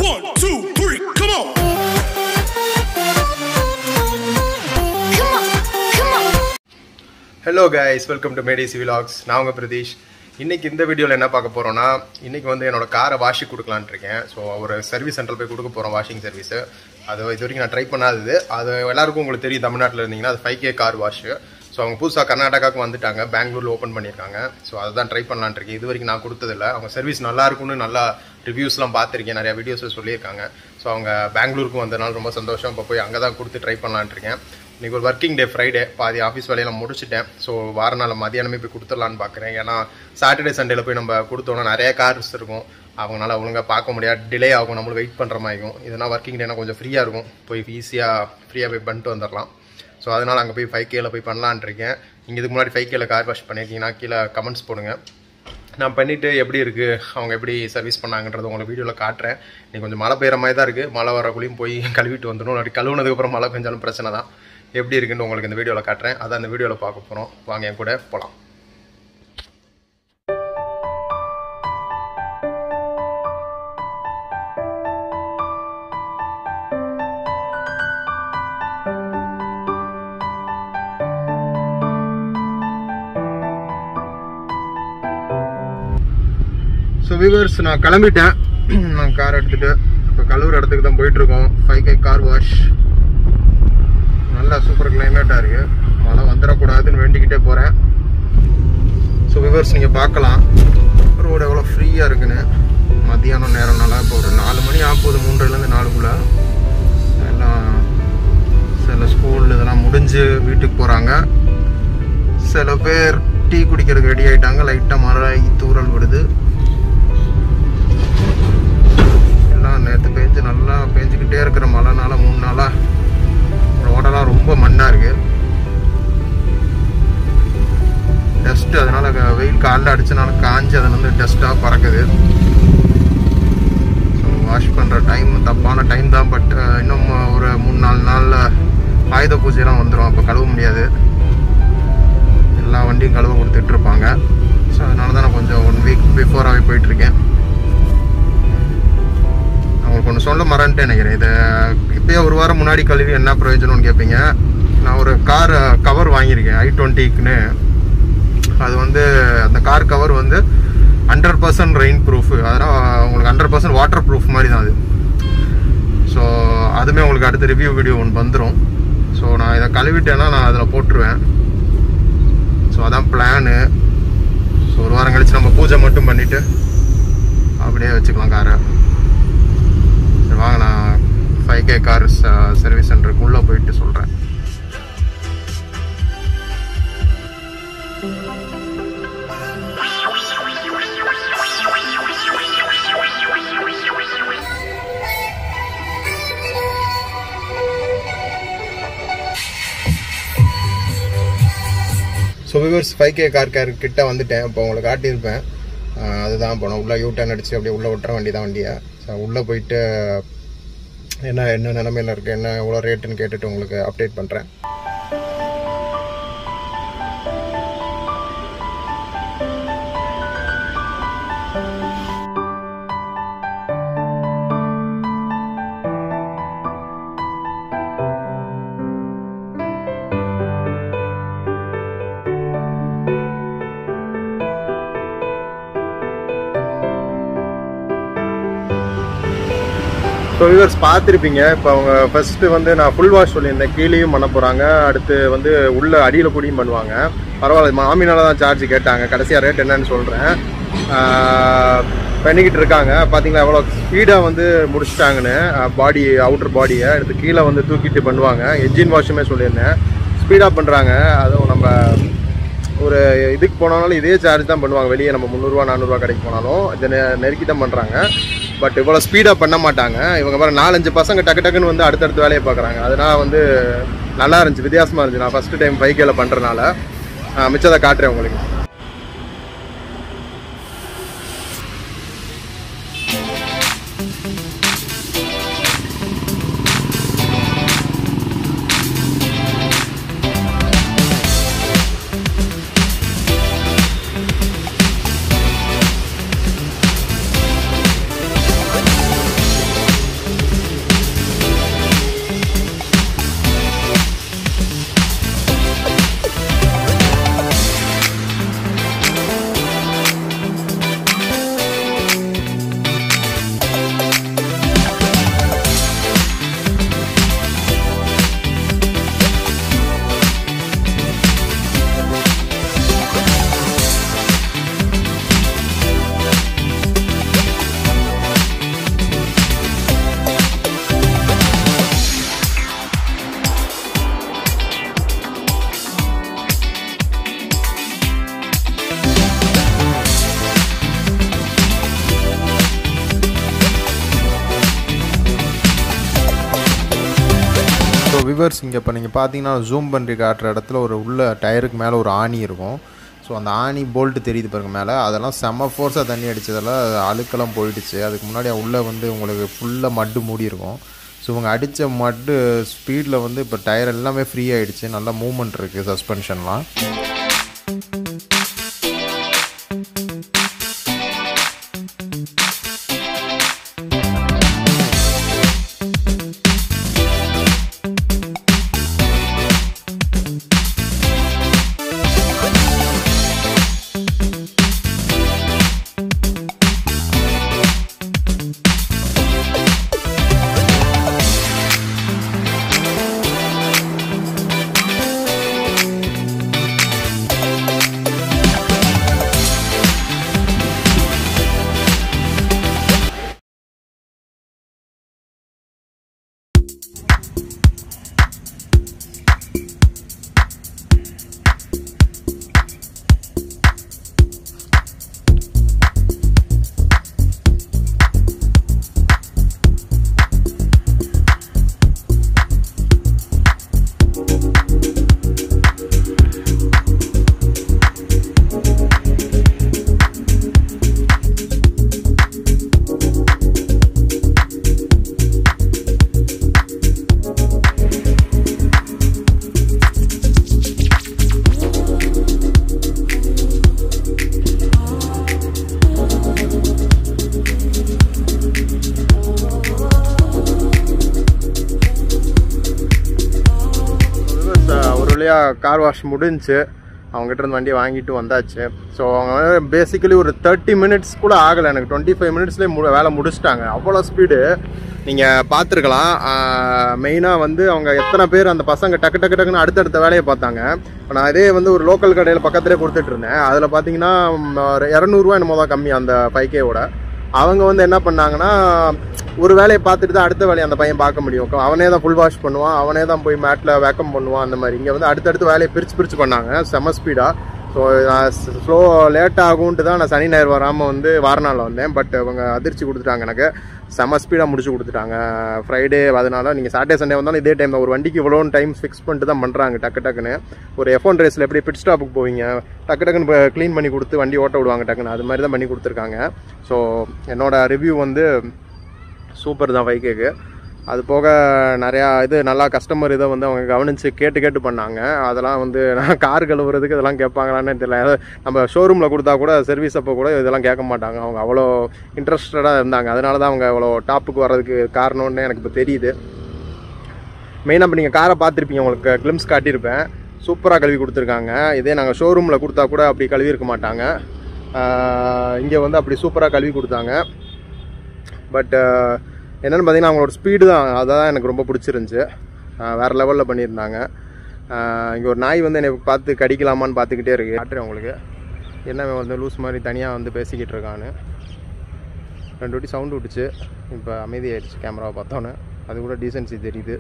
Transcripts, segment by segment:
One, two, three, come on. Come on, come on. Hello guys welcome to மேடிசி vlogs நான் உங்கள் பிரதீஷ் இன்னைக்கு இந்த வீடியோவில் என்ன பார்க்க போகிறோன்னா இன்னைக்கு வந்து என்னோட காரை வாஷிங் கொடுக்கலான்னு இருக்கேன் ஸோ ஒரு சர்வீஸ் சென்டர் போய் கொடுக்க போகிறோம் வாஷிங் சர்வீஸு அது இது வரைக்கும் நான் ட்ரை பண்ணாதது அது எல்லாருக்கும் உங்களுக்கு தெரியும் தமிழ்நாட்டில் இருந்தீங்கன்னா அது five K car wash so அவங்க புதுசாக கர்நாடகாவுக்கு வந்துட்டாங்க பெங்களூரில் ஓப்பன் பண்ணியிருக்காங்க ஸோ அதுதான் ட்ரை பண்ணலான்னு இருக்கேன் இது வரைக்கும் நான் கொடுத்ததில்ல அவங்க சர்வீஸ் நல்லா இருக்கும்னு நல்லா ரிவ்யூஸ்லாம் பார்த்துருக்கேன் நிறைய வீடியோஸில் சொல்லியிருக்காங்க ஸோ அவங்க பெங்களூருக்கு வந்ததுனால ரொம்ப சந்தோஷம் இப்போ போய் அங்கே தான் கொடுத்து ட்ரை பண்ணலான்னு இருக்கேன் இன்னைக்கு ஒரு ஒர்க்கிங் டே ஃப்ரைடே பாதி ஆஃபீஸ் வேலையெல்லாம் முடிச்சிட்டேன் ஸோ வார நாள் மதியானமே போய் கொடுத்துடலான்னு பார்க்குறேன் ஏன்னா சாட்டர்டே சண்டேல போய் நம்ம கொடுத்தோன்னா நிறைய கார்ஸ் இருக்கும் அவங்களால ஒழுங்காக பார்க்க முடியாது டிலே ஆகும் நம்மளுக்கு வெயிட் பண்ணுற மாதிரி இருக்கும் இதனால் ஒர்க்கிங் டேனா கொஞ்சம் ஃப்ரீயாக இருக்கும் போய் ஈஸியாக ஃப்ரீயாக போய் பண்ணிட்டு வந்துடலாம் ஸோ அதனால் அங்கே போய் ஃபைவ் கேல போய் பண்ணலான்னு இருக்கேன் நீங்கள் இதுக்கு முன்னாடி ஃபைவ் கேல கார் வாஷ் பண்ணியிருக்கீங்கன்னா கீழே கமெண்ட்ஸ் போடுங்க நான் பண்ணிவிட்டு எப்படி இருக்குது அவங்க எப்படி சர்வீஸ் பண்ணாங்கன்றது உங்களுக்கு வீடியோவில் காட்டுறேன் நீ கொஞ்சம் மழை பெய்கிற மாதிரி தான் இருக்குது மழை வரக்குள்ளேயும் போய் கழுவிட்டு வந்துடும் அப்படி கழுவுனதுக்கப்புறம் மழை பெஞ்சாலும் பிரச்சனை தான் எப்படி இருக்குன்னு உங்களுக்கு இந்த வீடியோவில் காட்டுறேன் அதை அந்த வீடியோவில் பார்க்க போகிறோம் வாங்க என் கூட போகலாம் ஸோ வியூவர்ஸ் நான் கிளம்பிட்டேன் நான் கார் எடுத்துகிட்டு இப்போ கழுவுற இடத்துக்கு தான் போயிட்டுருக்கோம் ஃபைவ் கே கார் வாஷ் நல்லா சூப்பர் கிளைமேட்டாக இருக்குது மழை வந்துடக்கூடாதுன்னு வேண்டிக்கிட்டே போகிறேன் ஸோ விவர்ஸ் நீங்கள் பார்க்கலாம் ரோடு எவ்வளோ ஃப்ரீயாக இருக்குன்னு மத்தியானம் நேரம்னால இப்போ ஒரு நாலு மணி ஆகுது மூன்றுலேருந்து நாலுக்குள்ளே எல்லாம் சில ஸ்கூல் இதெல்லாம் முடிஞ்சு வீட்டுக்கு போகிறாங்க சில பேர் டீ குடிக்கிறதுக்கு ரெடி ஆகிட்டாங்க லைட்டாக மழை தூறல் விடுது எல்லாம் நேற்று பேஞ்சு நல்லா பேஞ்சுக்கிட்டே இருக்கிற மழைனால மூணு நாளாக ரோடெல்லாம் ரொம்ப மண்ணாக இருக்கு டஸ்ட் அதனால க- வெயில் காலைல அடிச்சனால காஞ்சு அதுல இருந்து டஸ்ட்டாக பறக்குது ஸோ வாஷ் பண்ணுற டைம் தப்பான டைம் தான் பட் இன்னும் ஒரு மூணு நாலு நாளில் ஆயுத பூஜைலாம் வந்துடும் அப்போ கழுவ முடியாது எல்லா வண்டியும் கழுவ கொடுத்துட்டு இருப்பாங்க ஸோ அதனால தான் நான் கொஞ்சம் ஒன் வீக் பிஃபோராகவே போயிட்டுருக்கேன் நான் உங்களுக்கு ஒன்று சொல்ல மறந்துட்டேன் நினைக்கிறேன் இதை இப்போயே ஒரு வாரம் முன்னாடி கழுவி என்ன பிரயோஜனம்னு கேட்பீங்க நான் ஒரு கார் கவர் வாங்கியிருக்கேன் ஐ டுவெண்ட்டிக்குன்னு அது வந்து அந்த கார் கவர் வந்து ஹண்ட்ரட் பர்சன்ட் ரெயின் ப்ரூஃப் அதனால் உங்களுக்கு ஹண்ட்ரட் பர்சன்ட் வாட்டர் ப்ரூஃப் மாதிரி தான் அது ஸோ அதுவுமே உங்களுக்கு அடுத்த ரிவ்யூ வீடியோ ஒன்று வந்துடும் ஸோ நான் இதை கழுவிட்டேன்னா நான் அதில் போட்டுருவேன் ஸோ அதான் பிளானு ஸோ ஒரு வாரம் கழிச்சு நம்ம பூஜை மட்டும் பண்ணிவிட்டு அப்படியே வச்சுக்கலாம் காரை சரி வாங்க நான் ஃபைவ் கே கார் சர்வீஸ் சென்டருக்கு உள்ளே போயிட்டு சொல்கிறேன் so viewers five K car care கிட்ட வந்துட்டேன் இப்போ உங்களுக்கு காட்டியிருப்பேன் ஆஹ் அதுதான் போனோம் உள்ளே யூ டர்ன் அடிச்சு அப்படியே உள்ளே விட்டுற வண்டி தான் வண்டியை ஸோ உள்ளே போயிட்டு என்ன என்ன நிலமையில இருக்குது என்ன எவ்வளோ ரேட்டுன்னு கேட்டுட்டு உங்களுக்கு அப்டேட் பண்ணுறேன் ஸோ வியூவர்ஸ் பார்த்துருப்பீங்க இப்போ அவங்க ஃபர்ஸ்ட்டு வந்து நான் ஃபுல் வாஷ் சொல்லியிருந்தேன் கீழேயும் பண்ண போகிறாங்க அடுத்து வந்து உள்ள அடியில் கூடியும் பண்ணுவாங்க பரவாயில்ல மாமினால தான் சார்ஜ் கேட்டாங்க கடைசியாக ரேட் என்னன்னு சொல்கிறேன் பண்ணிக்கிட்டு இருக்காங்க பார்த்தீங்களா எவ்வளோ ஸ்பீடாக வந்து முடிச்சிட்டாங்கன்னு பாடி அவுட்டர் பாடியை எடுத்து கீழே வந்து தூக்கிட்டு பண்ணுவாங்க என்ஜின் வாஷுமே சொல்லியிருந்தேன் ஸ்பீடாக பண்ணுறாங்க அதுவும் நம்ம ஒரு இதுக்கு போனாலும் இதே சார்ஜ் தான் பண்ணுவாங்க வெளியே நம்ம முந்நூறுரூவா நானூறுரூவா கடைக்கு போனாலும் இதை நெ- நெருக்கி தான் பண்ணுறாங்க பட் இவ்வளோ ஸ்பீடாக பண்ண மாட்டாங்க இவங்க பாரு நாலஞ்சு பசங்க டக்கு டக்குன்னு வந்து அடுத்தடுத்த வேலையை பார்க்குறாங்க அதனால வந்து நல்லா இருந்துச்சு வித்தியாசமாக இருந்துச்சு நான் ஃபஸ்ட்டு டைம் பைக்கில் பண்ணுறனால மிச்சத்தை காட்டுறேன் உங்களுக்கு விவர்ஸ் இங்கே இப்போ நீங்கள் பார்த்தீங்கன்னா ஜூம் பண்ணி காட்டுற இடத்துல ஒரு உள்ள டயருக்கு மேலே ஒரு ஆணி இருக்கும் ஸோ அந்த ஆணி போல்ட்டு தெரியுது பாருங்க மேலே அதெல்லாம் செம்ம ஃபோர்ஸாக தண்ணி அடித்ததில் அழுக்கெல்லாம் போயிடுச்சு அதுக்கு முன்னாடி உள்ளே வந்து உங்களுக்கு ஃபுல்லாக மட்டு மூடி இருக்கும் ஸோ இவங்க அடித்த மட்டு ஸ்பீடில் வந்து இப்போ டயர் எல்லாமே ஃப்ரீ ஆகிடுச்சு நல்லா மூவ்மெண்ட் இருக்குது சஸ்பென்ஷன்லாம் ஒரு வழியாக கார் வாஷ் முடிஞ்சு அவங்ககிட்ட இருந்து வண்டியை வாங்கிட்டு வந்தாச்சு ஸோ அவங்க பேசிக்கலி ஒரு தேர்ட்டி மினிட்ஸ் கூட ஆகலை எனக்கு டுவெண்ட்டி ஃபைவ் மினிட்ஸ்லேயே மு வேலை முடிச்சிட்டாங்க அவ்வளோ ஸ்பீடு நீங்கள் பார்த்துருக்கலாம் மெயினாக வந்து அவங்க எத்தனை பேர் அந்த பசங்க டக்கு டக்கு டக்குன்னு அடுத்தடுத்த வேலையை பார்த்தாங்க இப்போ நான் இதே வந்து ஒரு லோக்கல் கடையில் பக்கத்துலேயே கொடுத்துட்டு இருந்தேன் அதில் பார்த்தீங்கன்னா ம், ஒரு இரநூறுவா என்னமோ தான் கம்மி அந்த ஃபைவ் கேவோட அவங்க வந்து என்ன பண்ணாங்கன்னா ஒரு வேலையை பார்த்துட்டு தான் அடுத்த வேலையை அந்த பையன் பார்க்க முடியும் அவனே தான் ஃபுல் வாஷ் பண்ணுவான் அவனே தான் போய் மேட்டில் வேக்கம் பண்ணுவான் அந்த மாதிரி இங்கே வந்து அடுத்தடுத்து வேலையை பிரித்து பிரித்து பண்ணாங்க செம ஸ்பீடாக ஸோ நான் ஸ்லோ லேட் ஆகும்ட்டு தான் நான் சனி ஞாயிறு வராமல் வந்து வாரநாளில் வந்தேன் பட் அவங்க அதிர்ச்சி கொடுத்துட்டாங்க எனக்கு செம ஸ்பீடாக முடிச்சு கொடுத்துட்டாங்க ஃப்ரைடே அதனால நீங்கள் சாட்டர்டே சண்டே வந்தாலும் இதே டைம் தான் ஒரு வண்டிக்கு இவ்வளோ டைம் ஃபிக்ஸ் பண்ணிட்டு தான் பண்ணுறாங்க டக்கு டக்குன்னு ஒரு எஃப் ஒன் ரேஸில் எப்படி பிட் ஸ்டாப்புக்கு போவீங்க டக்கு டக்குன்னு க்ளீன் பண்ணி கொடுத்து வண்டி ஓட்ட விடுவாங்க டக்குன்னு அது மாதிரி தான் பண்ணி கொடுத்துருக்காங்க ஸோ என்னோட ரிவ்யூ வந்து சூப்பர் தான் ஃபைவ் அது போக நிறையா இது நல்லா கஸ்டமர் இதை வந்து அவங்க கவனித்து கேட்டு கேட்டு பண்ணாங்க அதெல்லாம் வந்து நான் கார் கழுவுறதுக்கு இதெல்லாம் கேட்பாங்களான்னே தெரியல அதாவது நம்ம ஷோரூமில் கொடுத்தா கூட சர்வீஸ் அப்போ கூட இதெல்லாம் கேட்க மாட்டாங்க அவங்க அவ்வளோ இன்ட்ரெஸ்டடாக இருந்தாங்க அதனால தான் அவங்க அவ்வளோ டாப்புக்கு வர்றதுக்கு காரணம்னு எனக்கு இப்போ தெரியுது மெயினாக இப்போ நீங்கள் காரை பார்த்துருப்பீங்க உங்களுக்கு கிளிம்ஸ் காட்டியிருப்பேன் சூப்பராக கழுவி கொடுத்துருக்காங்க இதே நாங்கள் ஷோரூமில் கொடுத்தா கூட அப்படி கழுவி இருக்க மாட்டாங்க இங்கே வந்து அப்படி சூப்பராக கழுவி கொடுத்தாங்க பட் என்னென்னு பார்த்தீங்கன்னா அவங்களோட ஸ்பீடு தான் அதான் எனக்கு ரொம்ப பிடிச்சிருந்துச்சு ஆஹ் வேற லெவலில் பண்ணியிருந்தாங்க இங்கே ஒரு நாய் வந்து என்னை பார்த்து கடிக்கலாமான்னு பார்த்துக்கிட்டே இருக்கு காட்டுறேன் உங்களுக்கு என்ன இவன் வந்து லூஸ் மாதிரி தனியாக வந்து பேசிக்கிட்டு இருக்கான்னு ரெண்டு வாட்டி சவுண்டு விட்டுச்சு இப்போ அமைதியாயிடுச்சு கேமராவை பார்த்தோன்னே அது கூட டீசென்சி தெரியுது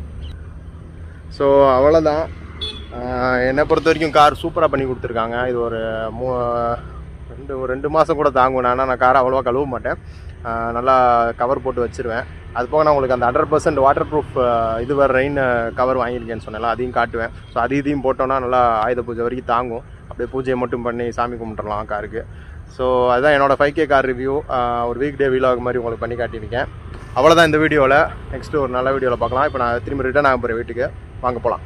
ஸோ அவ்வளோதான் என்னை பொறுத்த வரைக்கும் கார் சூப்பராக பண்ணி கொடுத்துருக்காங்க இது ஒரு மூ ரெண்டு ஒரு ரெண்டு மாதம் கூட தாங்கும் நான் ஆனால் நான் காரை அவ்வளோவா கழுவ மாட்டேன் ஆஹ் நல்லா கவர் போட்டு வச்சிருவேன் அது போக நான் உங்களுக்கு அந்த ஹண்ட்ரட் பர்சன்ட் வாட்டர் ப்ரூஃப் இது வர ரெயின் கவர் வாங்கியிருக்கேன்னு சொன்னேன்ல அதையும் காட்டுவேன் ஸோ அது இதையும் போட்டோன்னா நல்லா ஆயுத பூஜை வரைக்கும் தாங்கும் அப்படியே பூஜையை மட்டும் பண்ணி சாமி கும்பிட்டுறலாம் காருக்கு ஸோ அதுதான் என்னோட ஃபைவ் கே கார் ரிவ்யூ ஒரு வீக் டே வீலாக் மாதிரி உங்களுக்கு பண்ணி காட்டியிருக்கேன் அவ்வளோதான் இந்த வீடியோவில் நெக்ஸ்ட்டு ஒரு நல்ல வீடியோவில் பார்க்கலாம் இப்போ நான் திரும்பி ரிட்டர்ன் ஆக போகிறேன் வீட்டுக்கு வாங்க போகலாம்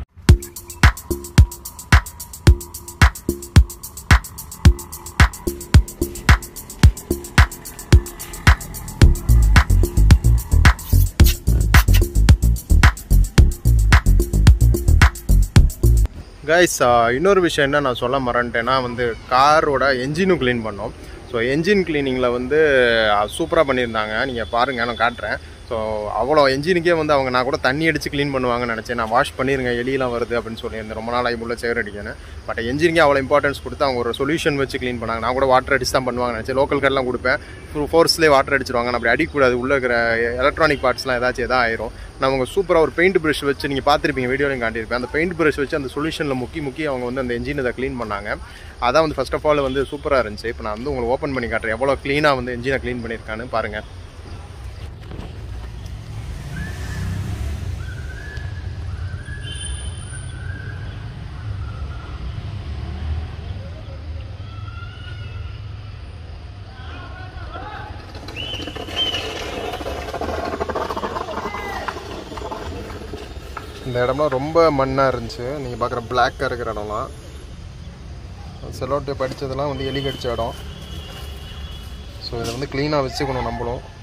கைஸ் இன்னொரு விஷயம் என்ன நான் சொல்ல மறந்துட்டேன்னா வந்து காரோட என்ஜினும் க்ளீன் பண்ணோம் ஸோ என்ஜின் க்ளீனிங்கில் வந்து சூப்பராக பண்ணியிருந்தாங்க நீங்கள் பாருங்கள் நான் காட்டுறேன் ஸோ அவ்வளோ என்ஜினுக்கே வந்து அவங்க நான் கூட தண்ணி அடித்து க்ளீன் பண்ணுவாங்கன்னு நினச்சேன் நான் வாஷ் பண்ணிருங்க எலியெல்லாம் வருது அப்படின்னு சொல்லியிருந்தேன் ரொம்ப நாள் ஆகி உள்ள சேர் அடிக்கணும் பட் என்ஜினுக்கே அவ்வளோ இம்பார்ட்டன்ஸ் கொடுத்து அவங்க ஒரு சொல்யூஷன் வச்சு க்ளீன் பண்ணாங்க நான் கூட வாட்டர் அடிச்சு தான் பண்ணுவாங்க நினச்சேன் லோக்கல் கடைலாம் கொடுப்பேன் ஃபோர்ஸ்லேயே வாட்டர் அடிச்சிருவாங்க நான் அப்படி அடிக்கக்கூடாது உள்ளே இருக்கிற எலக்ட்ரானிக் பார்ட்ஸ்லாம் ஏதாச்சும் எதாவது ஆயிரும் நான் அவங்க சூப்பராக ஒரு பெயிண்ட் ப்ரஷ் வச்சு நீங்கள் பார்த்துருப்பீங்க வீடியோலையும் காட்டியிருப்பேன் அந்த பெயிண்ட் ப்ரஷ் வச்சு அந்த சொல்யூஷனில் முக்கி முக்கி அவங்க வந்து அந்த என்ஜின் இதை க்ளீன் பண்ணாங்க அதான் வந்து ஃபர்ஸ்ட் ஆஃப் ஆல் வந்து சூப்பராக இருந்துச்சு இப்போ நான் வந்து உங்களுக்கு ஓப்பன் பண்ணி காட்டுறேன் எவ்வளோ க்ளீனாக வந்து என்ஜினை க்ளீன் பண்ணியிருக்கான்னு பாருங்கள் இந்த இடம்லாம் ரொம்ப மண்ணாக இருந்துச்சு நீங்கள் பார்க்குற பிளாக்காக இருக்கிற இடம்லாம் செலோட்டை படித்ததெல்லாம் வந்து எலி கடிச்ச இடம் ஸோ இதை வந்து க்ளீனாக வச்சுக்கணும் நம்மளும்